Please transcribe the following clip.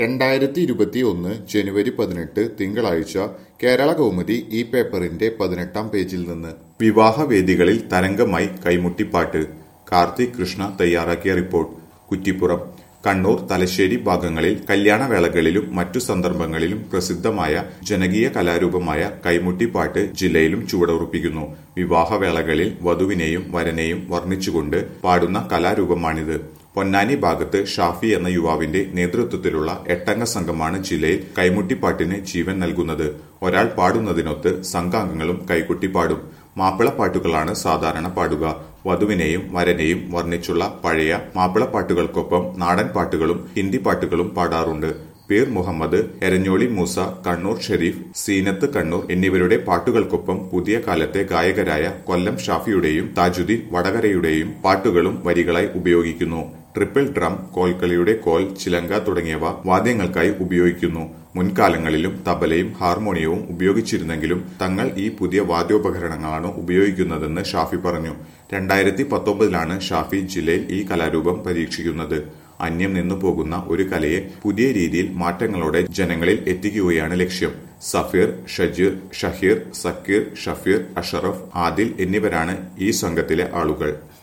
രണ്ടായിരത്തി ഇരുപത്തി ഒന്ന് ജനുവരി പതിനെട്ട് തിങ്കളാഴ്ച കേരള കൗമുദി ഈ പേപ്പറിന്റെ പതിനെട്ടാം പേജിൽ നിന്ന് വിവാഹവേദികളിൽ തരംഗമായി കൈമുട്ടിപ്പാട്ട് കാർത്തിക് കൃഷ്ണ തയ്യാറാക്കിയ റിപ്പോർട്ട് കുറ്റിപ്പുറം കണ്ണൂർ തലശ്ശേരി ഭാഗങ്ങളിൽ കല്യാണവേളകളിലും മറ്റു സന്ദർഭങ്ങളിലും പ്രസിദ്ധമായ ജനകീയ കലാരൂപമായ കൈമുട്ടിപ്പാട്ട് ജില്ലയിലും ചുവടുറപ്പിക്കുന്നു വിവാഹവേളകളിൽ വധുവിനെയും വരനെയും വർണ്ണിച്ചുകൊണ്ട് പാടുന്ന കലാരൂപമാണിത് പൊന്നാനി ഭാഗത്ത് ഷാഫി എന്ന യുവാവിന്റെ നേതൃത്വത്തിലുള്ള എട്ടംഗ സംഘമാണ് ജില്ലയിൽ കൈമുട്ടിപ്പാട്ടിന് ജീവൻ നൽകുന്നത് ഒരാൾ പാടുന്നതിനൊത്ത് സംഘാംഗങ്ങളും കൈകൊട്ടി പാടും മാപ്പിളപ്പാട്ടുകളാണ് സാധാരണ പാടുക വധുവിനെയും വരനെയും വർണ്ണിച്ചുള്ള പഴയ മാപ്പിളപ്പാട്ടുകൾക്കൊപ്പം നാടൻ പാട്ടുകളും ഹിന്ദി പാട്ടുകളും പാടാറുണ്ട് പീർ മുഹമ്മദ് എരഞ്ഞോളി മൂസ കണ്ണൂർ ഷെരീഫ് സീനത്ത് കണ്ണൂർ എന്നിവരുടെ പാട്ടുകൾക്കൊപ്പം പുതിയ കാലത്തെ ഗായകരായ കൊല്ലം ഷാഫിയുടെയും താജുദ്ദീൻ വടകരയുടെയും പാട്ടുകളും വരികളായി ഉപയോഗിക്കുന്നു ട്രിപ്പിൾ ഡ്രം കോൽക്കളിയുടെ കോൽ ചിലങ്ക തുടങ്ങിയവ വാദ്യങ്ങൾക്കായി ഉപയോഗിക്കുന്നു മുൻകാലങ്ങളിലും തബലയും ഹാർമോണിയവും ഉപയോഗിച്ചിരുന്നെങ്കിലും തങ്ങൾ ഈ പുതിയ വാദ്യോപകരണങ്ങളാണ് ഉപയോഗിക്കുന്നതെന്ന് ഷാഫി പറഞ്ഞു രണ്ടായിരത്തി പത്തൊമ്പതിലാണ് ഷാഫി ജില്ലയിൽ ഈ കലാരൂപം പരീക്ഷിക്കുന്നത് അന്യം നിന്നു പോകുന്ന ഒരു കലയെ പുതിയ രീതിയിൽ മാറ്റങ്ങളോടെ ജനങ്ങളിൽ എത്തിക്കുകയാണ് ലക്ഷ്യം സഫീർ ഷജീർ ഷഹീർ സക്കീർ ഷഫീർ അഷറഫ് ആദിൽ എന്നിവരാണ് ഈ സംഘത്തിലെ ആളുകൾ